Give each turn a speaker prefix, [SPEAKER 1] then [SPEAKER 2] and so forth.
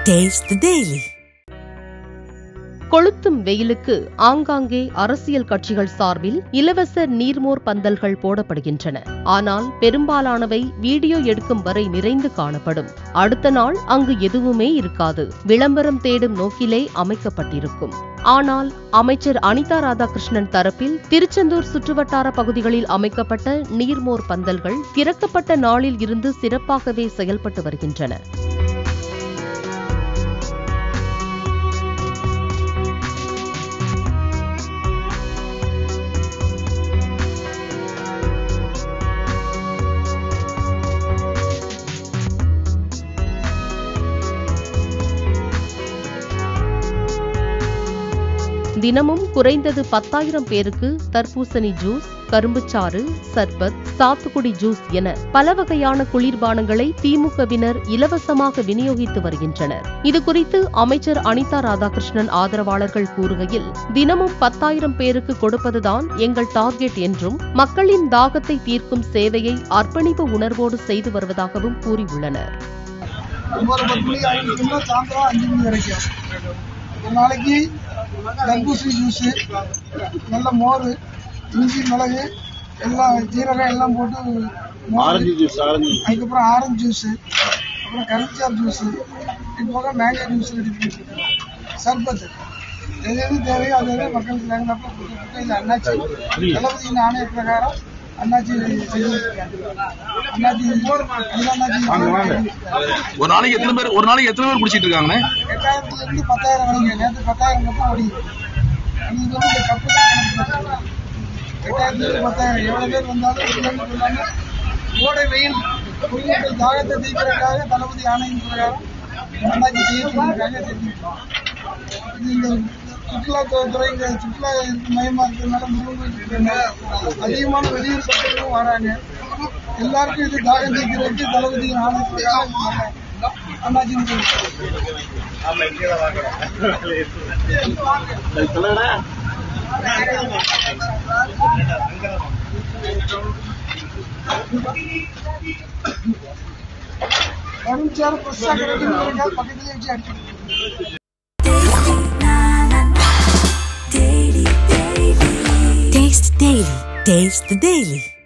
[SPEAKER 1] Taste the Daily.
[SPEAKER 2] கொளுத்தும் வெயிலுக்கு ஆங்காங்கே அரசியல் கட்சிகள் சார்பில் இலவச நீர்மோர் பந்தல்கள் போடப்படுகின்றன ஆனால் பெரும்பாலானவை வீடியோ எடுக்கும் வரை நிறைந்து காணப்படும் அடுத்த நாள் அங்கு எதுவுமே இருக்காது விளம்பரம் தேடும் நோக்கிலே அமைக்கப்பட்டிருக்கும் ஆனால் அமைச்சர் அனிதா ராதாகிருஷ்ணன் தரப்பில் திருச்செந்தூர் சுற்றுவட்டார பகுதிகளில் அமைக்கப்பட்ட நீர்மோர் பந்தல்கள் திறக்கப்பட்ட நாளில் இருந்து சிறப்பாகவே செயல்பட்டு வருகின்றன தினமும் குறைந்தது பத்தாயிரம் பேருக்கு தர்பூசணி ஜூஸ் கரும்புச்சாறு சர்பத் சாத்துக்குடி ஜூஸ் என பல வகையான குளிர்பானங்களை திமுகவினர் இலவசமாக விநியோகித்து வருகின்றனர் இதுகுறித்து அமைச்சர் அனிதா ராதாகிருஷ்ணன் ஆதரவாளர்கள் கூறுகையில் தினமும் பத்தாயிரம் பேருக்கு கொடுப்பதுதான் எங்கள் டார்கெட் என்றும் மக்களின் தாகத்தை தீர்க்கும் சேவையை அர்ப்பணிப்பு உணர்வோடு செய்து வருவதாகவும் கூறியுள்ளனர்
[SPEAKER 3] ஒன்பது பத்து மணி ஆரம்பிச்சோம்னா சாயந்தரம் அஞ்சு மணி வரைக்கும் ஒரு நாளைக்கு தர்பூசணி ஜூஸு நல்ல மோர் இஞ்சி மிளகு எல்லாம் ஜீரகம் எல்லாம் போட்டு மோர்
[SPEAKER 4] ஆரஞ்சு ஜூஸ் ஆரஞ்சு
[SPEAKER 3] அதுக்கப்புறம் ஆரஞ்சு ஜூஸு அப்புறம் கருச்சார் ஜூஸு இது போக மேங்கோ ஜூஸ் ரெடி பண்ணிட்டு சர்பத்து எது எது தேவையோ அது எது மக்களுக்கு வேணுனாப்ப கொடுத்துட்டு இது அண்ணாச்சி தளபதியின் ஆணைய பிரகாரம் அண்ணாச்சி செஞ்சுருக்காங்க அண்ணாச்சி அண்ணாச்சி
[SPEAKER 4] ஒரு நாளைக்கு எத்தனை பேர் ஒரு நாளைக்கு எத்தனை பேர் குடிச்சிட்டு இருக்காங்கண்ணே
[SPEAKER 3] எட்டாயிரத்துல இருந்து பத்தாயிரம் வரைக்கும் நேற்று பத்தாயிரம் மட்டும் ஓடிது இது வந்து இந்த கப்பு தான் கணக்கு. எட்டாயிரத்துல இருந்து பத்தாயிரம் எவ்வளவு பேர் வந்தாலும் இல்லைன்னு சொல்லாம கோடை வெயில் பொதுமக்கள் தாகத்தை தீர்க்கிறதுக்காக தளபதி ஆணையின் பிரகாரம் ரெண்டாயிரத்தி செய்யறதுக்காக செஞ்சுருக்கோம் இது இந்த சுற்றுலாத்துறை இங்க சுற்றுலா மையமா இருக்கிறதுனால முருகன் இருக்கிறதுனால அதிகமான வெளியூர் மக்களும் வராங்க எல்லாருக்கும் இது தாகம் தீர்க்கிறதுக்கு தளபதி ஆணையம் அண்ணாச்சி கரும்பு ஃப்ரெஷ்ஷாக கிடைக்கும் பக்கத்துலேயே வச்சு அடிச்சு
[SPEAKER 1] Taste the Daily. Taste the Daily.